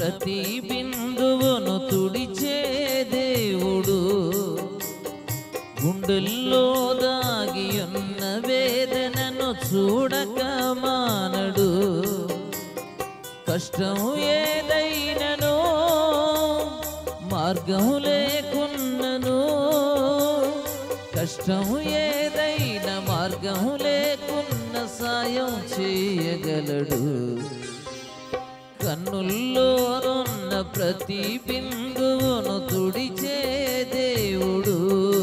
ప్రతి బిందువును తుడిచే దేవుడు గుండెల్లో దాగి ఉన్న వేదనను చూడక మానడు కష్టం ఏదైనను మార్గం లేకున్నను కష్టం ఏదైన మార్గం లేకున్న సాయం చేయగలడు కన్నుల్లోనున్న ప్రతి బిందువును తుడిచే దేవుడు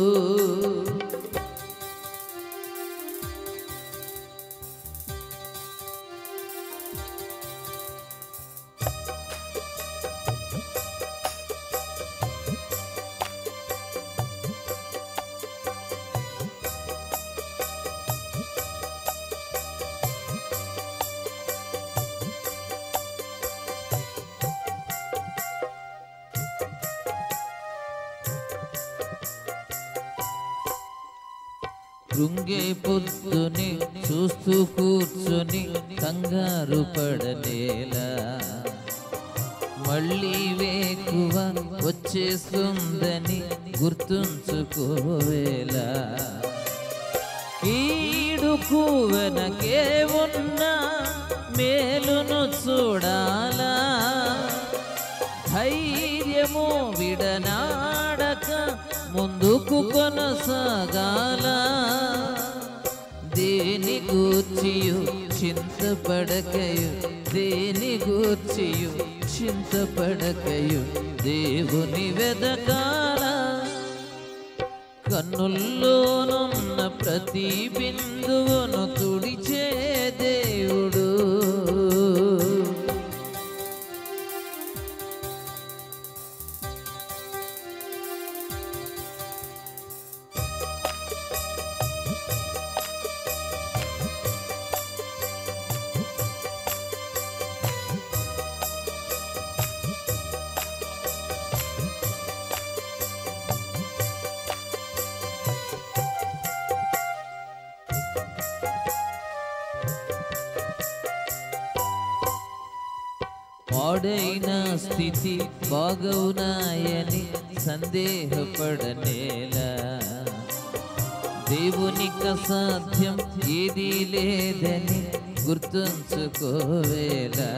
కృంగే పొద్దుని చూస్తూ కూర్చొని కంగారు పడలేలా మళ్ళీ వేకువ వచ్చేస్తుందని గుర్తుంచుకోవేలా కీడుకు వెనకే ఉన్న మేలును చూడాలా ధైర్యము విడనాడక ముందుకు కొనసాగాల దేని గూర్చియు చింతపడకయు దేని గూర్చియు చింతపడకయు దేవుని వెదకాల కన్నుల్లోనున్న ప్రతి బిందువును తుడిచే దేవుడు పాడైన స్థితి బాగవునాయని సందేహపడనేలా దేవునికి అసాధ్యం ఏదీ లేదని గుర్తుంచుకోవేలా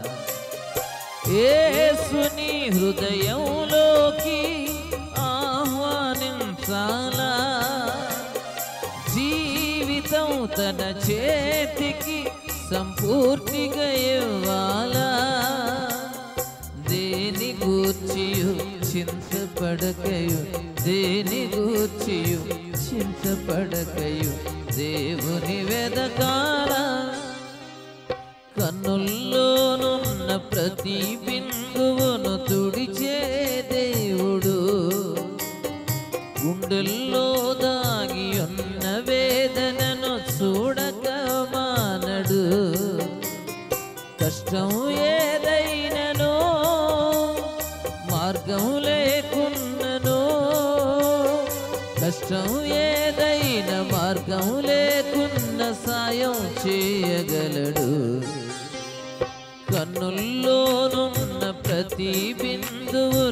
ఏసుని హృదయంలోకి ఆహ్వానించాలా జీవితం తన చేతికి సంపూర్తిగా ఇవ్వాలా దేని గూర్చియు చింతపడకయు దేని గూర్చియు చింతపడకయు దేవుని వెదకాల కన్నుల్లోనున్న ప్రతి బిందువును తుడిచే దేవుడు గుండెల్లో దాగి ఉన్న వేదనను చూడక మానడు కష్టం ఏదైనను మార్గం లేకున్నను కష్టం ఏదైన మార్గం లేకున్న సాయం చేయగలడు కన్నుల్లోనున్న ప్రతి బిందువు